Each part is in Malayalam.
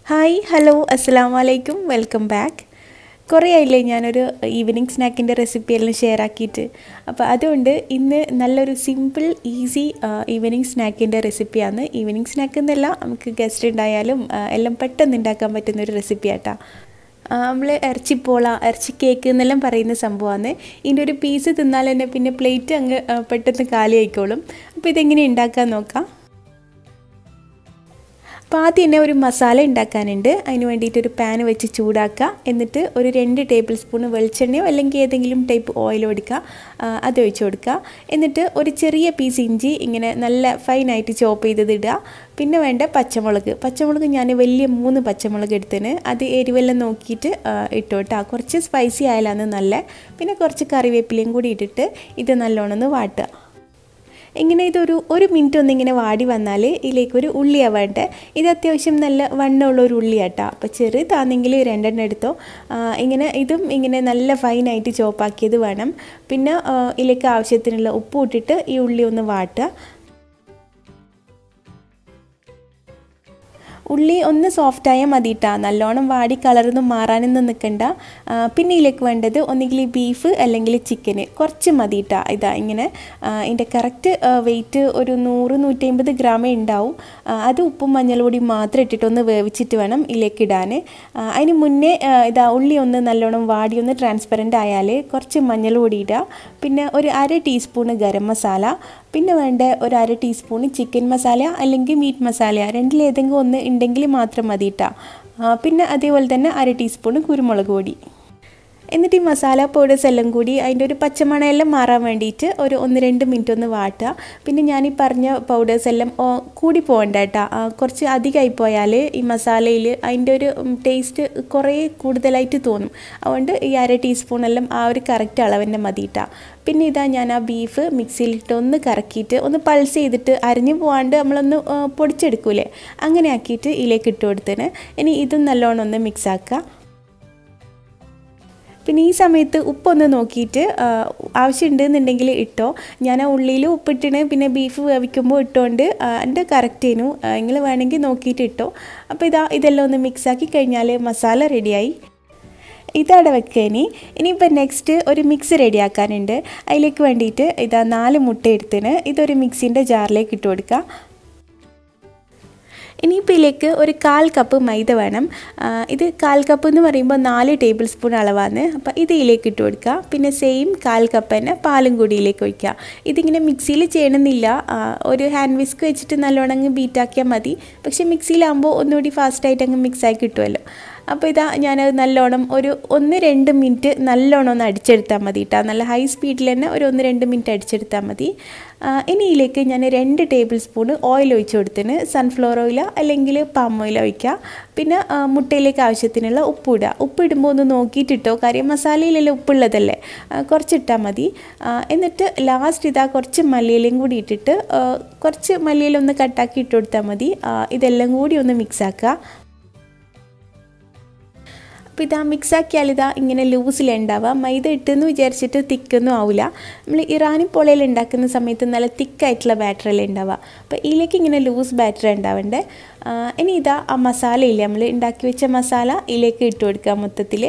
ഹായ് ഹലോ അസ്സാം വലൈക്കും വെൽക്കം ബാക്ക് കുറേ ആയില്ലേ ഞാനൊരു ഈവനിങ് സ്നാക്കിൻ്റെ റെസിപ്പി എല്ലാം ഷെയർ ആക്കിയിട്ട് അപ്പോൾ അതുകൊണ്ട് ഇന്ന് നല്ലൊരു സിമ്പിൾ ഈസി ഈവനിങ് സ്നാക്കിൻ്റെ റെസിപ്പിയാണ് ഈവനിങ് സ്നാക്ക് എന്നല്ല നമുക്ക് ഗസ്റ്റ് ഉണ്ടായാലും ആ, എല്ലാം പെട്ടെന്ന് ഉണ്ടാക്കാൻ പറ്റുന്ന ഒരു റെസിപ്പി ആട്ടാ നമ്മൾ ഇറച്ചിപ്പോള ഇറച്ചി കേക്ക് എന്നെല്ലാം പറയുന്ന സംഭവമാണ് ഇതിൻ്റെ ഒരു പീസ് തിന്നാൽ തന്നെ പിന്നെ പ്ലേറ്റ് അങ്ങ് ആ, പെട്ടെന്ന് കാലി ആയിക്കോളും അപ്പോൾ ഇതെങ്ങനെ ഉണ്ടാക്കാൻ നോക്കാം അപ്പോൾ ആദ്യം തന്നെ ഒരു മസാല ഉണ്ടാക്കാനുണ്ട് അതിന് വേണ്ടിയിട്ട് ഒരു പാൻ വെച്ച് ചൂടാക്കുക എന്നിട്ട് ഒരു രണ്ട് ടേബിൾ സ്പൂൺ വെളിച്ചെണ്ണയോ അല്ലെങ്കിൽ ഏതെങ്കിലും ടൈപ്പ് ഓയിലോ എടുക്കുക ആ, അത് ഒഴിച്ച് കൊടുക്കുക എന്നിട്ട് ഒരു ചെറിയ പീസ് ഇഞ്ചി ഇങ്ങനെ നല്ല ഫൈനായിട്ട് ചോപ്പ് ചെയ്തത് ഇടുക പിന്നെ വേണ്ട പച്ചമുളക് പച്ചമുളക് ഞാൻ വലിയ മൂന്ന് പച്ചമുളക് എടുത്തിന് അത് എരിവെല്ലാം നോക്കിയിട്ട് ആ, ഇട്ടു കേട്ടോ കുറച്ച് സ്പൈസി ആയാലാണ് നല്ല പിന്നെ കുറച്ച് കറിവേപ്പിലയും കൂടി ഇട്ടിട്ട് ഇത് നല്ലോണം ഒന്ന് വാട്ടുക ഇങ്ങനെ ഇതൊരു ഒരു മിനിറ്റ് ഒന്നിങ്ങനെ വാടി വന്നാൽ ഇതിലേക്ക് ഒരു ഉള്ളിയാണ് വേണ്ടത് ഇത് അത്യാവശ്യം നല്ല വണ്ണമുള്ള ഒരു ഉള്ളിയാട്ടോ അപ്പോൾ ചെറുതാണെങ്കിൽ രണ്ടെണ്ണം എടുത്തോ ആ, ഇങ്ങനെ ഇതും ഇങ്ങനെ നല്ല ഫൈനായിട്ട് ചോപ്പാക്കിയത് വേണം പിന്നെ ആ, ഇതിലേക്ക് ആവശ്യത്തിനുള്ള ഉപ്പ് ഇട്ടിട്ട് ഈ ഉള്ളി ഒന്ന് വാട്ടുക ഉള്ളി ഒന്ന് സോഫ്റ്റായാൽ മതി കേട്ടോ നല്ലോണം വാടി കളറൊന്നും മാറാനൊന്നും നിൽക്കണ്ട ആ, പിന്നെ ഇതിലേക്ക് വേണ്ടത് ഒന്നുകിൽ ബീഫ് അല്ലെങ്കിൽ ചിക്കന് കുറച്ച് മതി കേട്ടോ ഇതാ ഇങ്ങനെ ആ, ഇതിൻ്റെ കറക്റ്റ് വെയിറ്റ് ഒരു നൂറ് നൂറ്റമ്പത് ഗ്രാമേ ഉണ്ടാവും ആ, അത് ഉപ്പും മഞ്ഞൾപ്പൊടി മാത്രം ഇട്ടിട്ട് ഒന്ന് വേവിച്ചിട്ട് വേണം ഇതിലേക്ക് ഇടാൻ ആ, അതിന് മുന്നേ ആ, ഇതാ ഉള്ളി ഒന്ന് നല്ലോണം വാടി ഒന്ന് ട്രാൻസ്പെറൻ്റ് ആയാൽ കുറച്ച് മഞ്ഞൾപ്പൊടി ഇടുക പിന്നെ ഒരു അര ടീസ്പൂണ് ഗരം മസാല പിന്നെ വേണ്ട ഒരു അര ടീസ്പൂൺ ചിക്കൻ മസാല അല്ലെങ്കിൽ മീറ്റ് മസാല രണ്ടിലേതെങ്കിലും ഒന്ന് ഉണ്ടെങ്കിൽ മാത്രം മതി കേട്ടോ പിന്നെ അതേപോലെ തന്നെ അര ടീസ്പൂൺ കുരുമുളക് പൊടി എന്നിട്ട് ഈ മസാല പൗഡേഴ്സ് എല്ലാം കൂടി അതിൻ്റെ ഒരു പച്ചമണമെല്ലാം മാറാൻ വേണ്ടിയിട്ട് ഒരു ഒന്ന് രണ്ട് മിനിറ്റ് ഒന്ന് വാട്ടുക പിന്നെ ഞാൻ ഈ പറഞ്ഞ പൗഡേഴ്സ് എല്ലാം ഓ, കൂടി പോകണ്ട കേട്ടോ ആ, കുറച്ച് അധികമായി പോയാൽ ഈ മസാലയിൽ അതിൻ്റെ ഒരു ടേസ്റ്റ് കുറേ കൂടുതലായിട്ട് തോന്നും അതുകൊണ്ട് ഈ അര ടീസ്പൂൺ എല്ലാം ആ ഒരു കറക്റ്റ് അളവിൻ്റെ മതി കേട്ടോ പിന്നെ ഇതാ ഞാൻ ആ ബീഫ് മിക്സിയിലിട്ട് ഒന്ന് കറക്കിയിട്ട് ഒന്ന് പൾസ് ചെയ്തിട്ട് അരിഞ്ഞു പോകാണ്ട് നമ്മളൊന്ന് ആ, പൊടിച്ചെടുക്കൂലേ അങ്ങനെ ആക്കിയിട്ട് ഇതിലേക്ക് ഇട്ട് കൊടുത്തിന് ഇനി ഇതും നല്ലോണം ഒന്ന് മിക്സ് ആക്കുക പിന്നെ ഈ സമയത്ത് ഉപ്പൊന്ന് നോക്കിയിട്ട് ആ, ആവശ്യമുണ്ടെന്നുണ്ടെങ്കിൽ ഇട്ടോ ഞാൻ ആ ഉള്ളിയിൽ ഉപ്പിട്ടിന് പിന്നെ ബീഫ് വേവിക്കുമ്പോൾ ഇട്ടുകൊണ്ട് ആ, എൻ്റെ കറക്റ്റേനു നിങ്ങൾ വേണമെങ്കിൽ നോക്കിയിട്ട് ഇട്ടോ അപ്പോൾ ഇതാ ഇതെല്ലാം ഒന്ന് മിക്സാക്കി കഴിഞ്ഞാൽ മസാല റെഡിയായി ഇതവിടെ വെക്കുക ഇനി ഇനിയിപ്പോൾ നെക്സ്റ്റ് ഒരു മിക്സ് റെഡിയാക്കാനുണ്ട് അതിലേക്ക് വേണ്ടിയിട്ട് ഇതാ നാല് മുട്ട എടുത്തിന് ഇതൊരു മിക്സിൻ്റെ ജാറിലേക്ക് ഇട്ട് കൊടുക്കുക ഇനിയിപ്പോൾ ഇതിലേക്ക് ഒരു കാൽ കപ്പ് മൈദ വേണം ആ, ഇത് കാൽ കപ്പ് എന്ന് പറയുമ്പോൾ നാല് ടേബിൾ സ്പൂൺ അളവാണ് അപ്പോൾ ഇത് ഇതിലേക്ക് ഇട്ട് കൊടുക്കുക പിന്നെ സെയിം കാൽ കപ്പ് തന്നെ പാലും കൂടി ഇതിലേക്ക് ഒഴിക്കുക ഇതിങ്ങനെ മിക്സിയിൽ ചെയ്യണമെന്നില്ല ആ, ഒരു ഹാൻഡ് വിസ്ക് വെച്ചിട്ട് നല്ലോണം അങ്ങ് ബീറ്റാക്കിയാൽ മതി പക്ഷേ മിക്സിയിലാകുമ്പോൾ ഒന്നുകൂടി ഫാസ്റ്റായിട്ട് അങ്ങ് മിക്സായി കിട്ടുമല്ലോ അപ്പോൾ ഇതാ ഞാനത് നല്ലോണം ഒരു ഒന്ന് രണ്ട് മിനിറ്റ് നല്ലോണം ഒന്ന് അടിച്ചെടുത്താൽ മതി കേട്ടോ നല്ല ഹൈ സ്പീഡിൽ തന്നെ ഒരു ഒന്ന് രണ്ട് മിനിറ്റ് അടിച്ചെടുത്താൽ മതി ആ, ഇനി ഇതിലേക്ക് ഞാൻ രണ്ട് ടേബിൾ സ്പൂൺ ഓയിൽ ഒഴിച്ച് കൊടുത്തിന് സൺഫ്ലവർ ഓയിൽ അല്ലെങ്കിൽ പാം ഓയിൽ ഒഴിക്കുക പിന്നെ ആ, മുട്ടയിലേക്ക് ആവശ്യത്തിനുള്ള ഉപ്പ് ഇടുക ഉപ്പ് ഇടുമ്പോൾ ഒന്ന് നോക്കിയിട്ടിട്ടോ കാര്യം മസാലയിലെല്ലാം ഉപ്പുള്ളതല്ലേ ആ, കുറച്ചിട്ടാൽ മതി ആ, എന്നിട്ട് ലാസ്റ്റ് ഇതാ കുറച്ച് മല്ലിയിലയും കൂടി ഇട്ടിട്ട് ആ, കുറച്ച് മല്ലിയിലൊന്ന് കട്ടാക്കി ഇട്ട് കൊടുത്താൽ മതി ആ, ഇതെല്ലാം കൂടി ഒന്ന് മിക്സ് ആക്കുക അപ്പോൾ ഇതാ മിക്സാക്കിയാൽ ഇതാ ഇങ്ങനെ ലൂസിലുണ്ടാവുക മൈദ ഇട്ടെന്ന് വിചാരിച്ചിട്ട് തിക്കൊന്നും ആവില്ല നമ്മൾ ഇറാനി പൊളയിൽ ഉണ്ടാക്കുന്ന സമയത്ത് നല്ല തിക്കായിട്ടുള്ള ബാറ്ററല്ലേ ഉണ്ടാവുക അപ്പോൾ ഇതിലേക്ക് ഇങ്ങനെ ലൂസ് ബാറ്റർ ഉണ്ടാവണ്ടേ ആ, ഇനി ഇതാ ആ മസാല ഇല്ലേ നമ്മൾ ഉണ്ടാക്കി വെച്ച മസാല ഇതിലേക്ക് ഇട്ട് കൊടുക്കുക മൊത്തത്തിൽ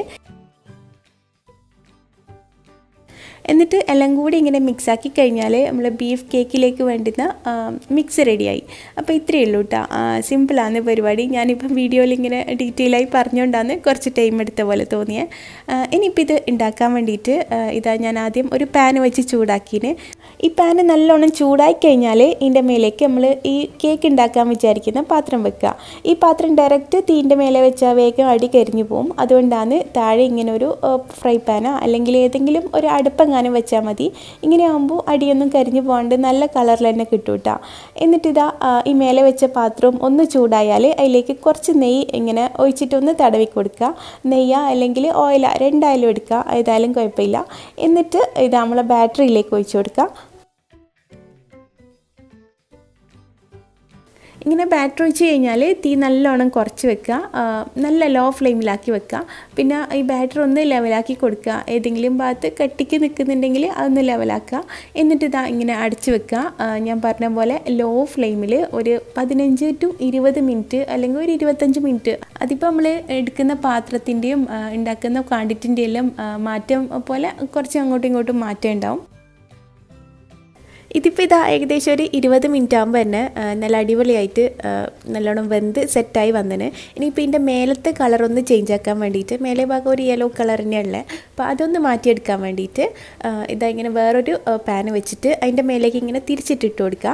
എന്നിട്ട് എല്ലാം കൂടി ഇങ്ങനെ മിക്സാക്കി കഴിഞ്ഞാൽ നമ്മൾ ബീഫ് കേക്കിലേക്ക് വേണ്ടുന്ന ആ, മിക്സ് റെഡിയായി അപ്പോൾ ഇത്രയേ ഉള്ളൂ കേട്ടോ സിമ്പിളാണ് പരിപാടി ഞാനിപ്പം വീഡിയോയിൽ ഇങ്ങനെ ഡീറ്റെയിൽ ആയി പറഞ്ഞുകൊണ്ടാണ് കുറച്ച് ടൈം എടുത്ത പോലെ തോന്നിയത് ഇനിയിപ്പോൾ ഇത് ഉണ്ടാക്കാൻ വേണ്ടിയിട്ട് ആ, ഇതാ ഞാൻ ആദ്യം ഒരു പാൻ വെച്ച് ചൂടാക്കിന് ഈ പാന് നല്ലോണം ചൂടായി കഴിഞ്ഞാൽ ഇതിൻ്റെ മേലേക്ക് നമ്മൾ ഈ കേക്ക് ഉണ്ടാക്കാൻ വിചാരിക്കുന്ന പാത്രം വെക്കുക ഈ പാത്രം ഡയറക്റ്റ് തീൻ്റെ മേലെ വെച്ചാൽ വേഗം അടി കരിഞ്ഞു പോകും അതുകൊണ്ടാണ് താഴെ ഇങ്ങനെ ഒരു ഫ്രൈ പാനോ അല്ലെങ്കിൽ ഏതെങ്കിലും ഒരു അടുപ്പെങ്ങാനും വെച്ചാൽ മതി ഇങ്ങനെ ആകുമ്പോൾ അടിയൊന്നും കരിഞ്ഞു പോകാണ്ട് നല്ല കളറിൽ തന്നെ കിട്ടും കേട്ടോ എന്നിട്ടിതാ ആ, ഈ മേലെ വെച്ച പാത്രം ഒന്ന് ചൂടായാൽ അതിലേക്ക് കുറച്ച് നെയ്യ് ഇങ്ങനെ ഒഴിച്ചിട്ടൊന്ന് തടവി കൊടുക്കുക നെയ്യ അല്ലെങ്കിൽ ഓയില രണ്ടായാലും എടുക്കുക ഏതായാലും കുഴപ്പമില്ല എന്നിട്ട് ഇത് നമ്മളെ ബാറ്ററിയിലേക്ക് ഒഴിച്ചു കൊടുക്കുക ഇങ്ങനെ ബാറ്റർ ഒഴിച്ച് കഴിഞ്ഞാൽ തീ നല്ലോണം കുറച്ച് വെക്കുക ആ, നല്ല ലോ ഫ്ലെയിമിലാക്കി വെക്കുക പിന്നെ ഈ ബാറ്റർ ഒന്ന് ലെവലാക്കി കൊടുക്കുക ഏതെങ്കിലും ഭാഗത്ത് കട്ടിക്ക് നിൽക്കുന്നുണ്ടെങ്കിൽ അതൊന്ന് ലെവലാക്കുക എന്നിട്ട് ഇതാ ഇങ്ങനെ അടച്ച് വെക്കുക ആ, ഞാൻ പറഞ്ഞ പോലെ ലോ ഫ്ലെയിമിൽ ഒരു പതിനഞ്ച് ടു ഇരുപത് മിനിറ്റ് അല്ലെങ്കിൽ ഒരു ഇരുപത്തഞ്ച് മിനിറ്റ് അതിപ്പോൾ നമ്മൾ എടുക്കുന്ന പാത്രത്തിൻ്റെയും ആ, ഉണ്ടാക്കുന്ന ക്വാണ്ടിറ്റിൻ്റെയും എല്ലാം ആ, മാറ്റം പോലെ കുറച്ച് അങ്ങോട്ടും ഇങ്ങോട്ടും മാറ്റം ഉണ്ടാവും ഇതിപ്പോൾ ഇതാ ഏകദേശം ഒരു ഇരുപത് മിനിറ്റ് ആകുമ്പോൾ തന്നെ ആ, നല്ല അടിപൊളിയായിട്ട് ആ, നല്ലോണം വെന്ത് സെറ്റായി വന്നിന് ഇനിയിപ്പോൾ ഇതിൻ്റെ മേലത്തെ കളറൊന്ന് ചേഞ്ച് ആക്കാൻ വേണ്ടിയിട്ട് മേലെ ഭാഗം ഒരു യെല്ലോ കളർ തന്നെയുള്ളത് അപ്പോൾ അതൊന്ന് മാറ്റിയെടുക്കാൻ വേണ്ടിയിട്ട് ആ, ഇതാ ഇങ്ങനെ വേറൊരു പാന് വെച്ചിട്ട് അതിൻ്റെ മേലേക്ക് ഇങ്ങനെ തിരിച്ചിട്ടിട്ട് കൊടുക്കുക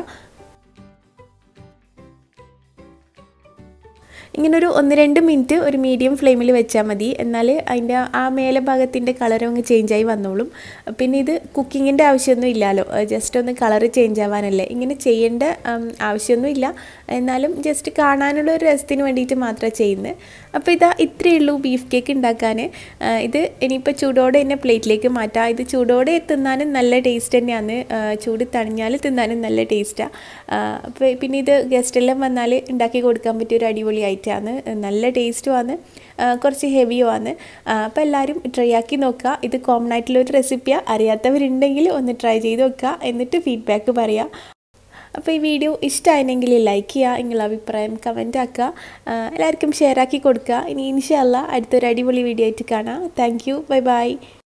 ഇങ്ങനെ ഒരു ഒന്ന് രണ്ട് മിനിറ്റ് ഒരു മീഡിയം ഫ്ലെയിമിൽ വെച്ചാൽ മതി എന്നാൽ അതിൻ്റെ ആ മേലെ ഭാഗത്തിൻ്റെ കളർ അങ്ങ് ചേഞ്ചായി വന്നോളും പിന്നെ ഇത് കുക്കിങ്ങിൻ്റെ ആവശ്യമൊന്നും ഇല്ലല്ലോ ജസ്റ്റ് ഒന്ന് കളർ ചേഞ്ച് ആവാനല്ലേ ഇങ്ങനെ ചെയ്യേണ്ട ഉം, ആവശ്യമൊന്നും ഇല്ല എന്നാലും ജസ്റ്റ് കാണാനുള്ള ഒരു രസത്തിന് വേണ്ടിയിട്ട് മാത്രമേ ചെയ്യുന്നത് അപ്പോൾ ഇതാ ഇത്രയേ ഉള്ളൂ ബീഫ് കേക്ക് ഉണ്ടാക്കാൻ ആ, ഇത് ഇനിയിപ്പോൾ ചൂടോടെ തന്നെ പ്ലേറ്റിലേക്ക് മാറ്റാം ഇത് ചൂടോടെ തിന്നാനും നല്ല ടേസ്റ്റ് തന്നെയാണ് ആ, ചൂട് തണിഞ്ഞാൽ തിന്നാനും നല്ല ടേസ്റ്റാണ് അപ്പോൾ പിന്നെ ഇത് ഗസ്റ്റെല്ലാം വന്നാൽ ഉണ്ടാക്കി കൊടുക്കാൻ പറ്റിയ ഒരു അടിപൊളി ഐറ്റമാണ് നല്ല ടേസ്റ്റുമാണ് കുറച്ച് ഹെവിയുമാണ് അപ്പോൾ എല്ലാവരും ട്രൈ ആക്കി നോക്കുക ഇത് കോമൺ ആയിട്ടുള്ള ഒരു റെസിപ്പിയാണ് അറിയാത്തവരുണ്ടെങ്കിൽ ഒന്ന് ട്രൈ ചെയ്ത് നോക്കുക എന്നിട്ട് ഫീഡ്ബാക്ക് പറയുക അപ്പോൾ ഈ വീഡിയോ ഇഷ്ടമായിരുന്നെങ്കിൽ ലൈക്ക് ചെയ്യുക നിങ്ങളുടെ അഭിപ്രായം കമൻ്റ് ആക്കുക ആ, എല്ലാവർക്കും ഷെയർ ആക്കി കൊടുക്കുക ഇനി ഇൻഷല്ല അടുത്തൊരു അടിപൊളി വീഡിയോ ആയിട്ട് കാണാം താങ്ക് യു ബൈ ബൈ